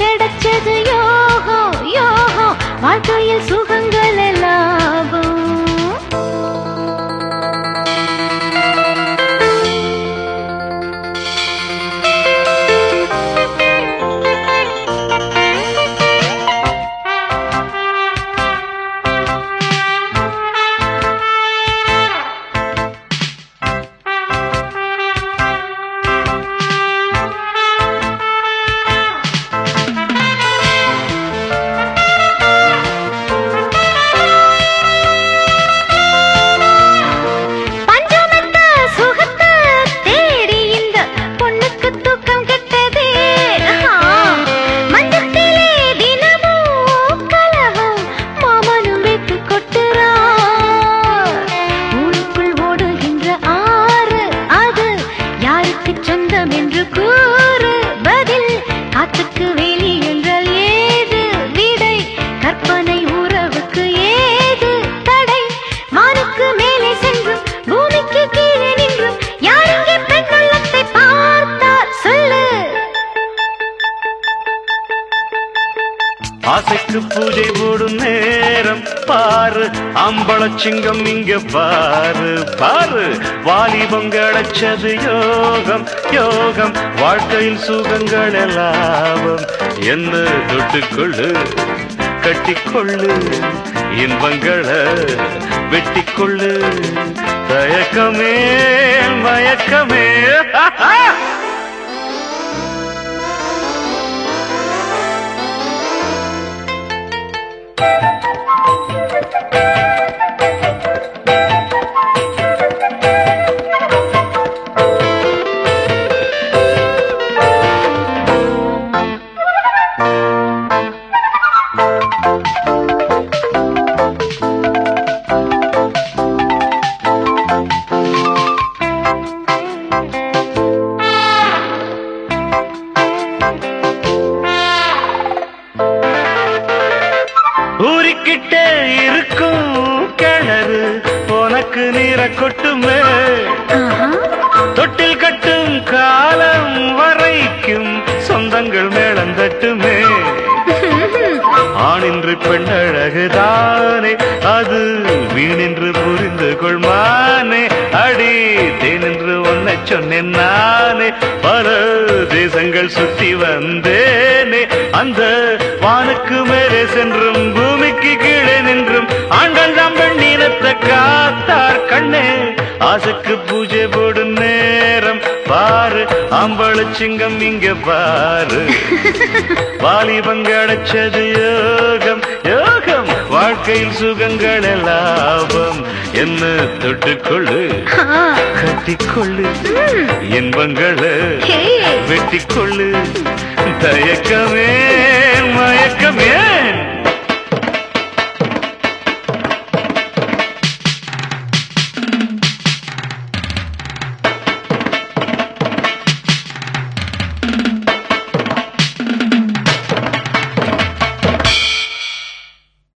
கிடைச்சது யோகோ யோகோ வாழ்க்கையில் சுகங்கள் எல்லாம் பஞ்சமெத்த சுகத்தை தேடி இந்த பொண்ணுக்கு தூக்கம் கெட்டதே ஆ, மஞ்சத்திலே தினமும் கலவும் மாமனும் வெட்டு கொட்டுறார் ஊருக்குள் ஓடுகின்ற ஆறு அது யாருக்கு சொந்தம் என்று கூறு பதில் காத்துக்கு வேலி என்றால் ஏது விடை கற்பனை உறவுக்கு ஏது தடை வானுக்கு மேலே சென்றும் பூமிக்கு கீழே நின்றும் யார் இங்கே பெண்ணுள்ளத்தை பார்த்தார் சொல்லு ஆசைக்கு பூஜை போடும் நேரம் பாரு அம்பளச்சிங்கம் இங்க பாரு பாரு வாலிபம் கிடைச்சது யோகம் யோகம் வாழ்க்கையில் சுகங்கள் எல்லாம் என்ன தொட்டுக்கொள்ளு கட்டிக்கொள்ளு இன்பங்களை வெட்டிக்கொள்ளு தயக்கமே மயக்கமே ஊறிக்கிட்டே இருக்கும் கிணறு உனக்கு நீரை கொட்டுமே ஆஹா. தொட்டில் கட்டும் காலம் வரைக்கும் சொந்தங்கள் மேளம் தட்டுமே ஆணின்று பெண் அழகுதானே அது வீணென்று புரிந்து கொள்மானே அடி தேனென்று உன்னை சொன்னேன் நானே பல தேசங்கள் சுத்தி வந்தேனே அந்த வானுக்கு மேலே சென்றும் பூமிக்கு கீழே நின்றும் ஆண்கள் தாம் பெண்ணினத்தை காத்தார் கண்ணே ஆசைக்கு பூஜை போடும் நேரம் பாரு அம்பளச்சிங்கம் இங்க பாரு வாலிபம் கிடைச்சது யோகம் யோகம் வாழ்க்கையில் சுகங்கள் லாபம் என்ன தொட்டுக்கொள்ளு ஆ. கட்டிக்கொள்ளு இன்பங்களை ஹே. வெட்டிக்கொள்ளு தயக்கமே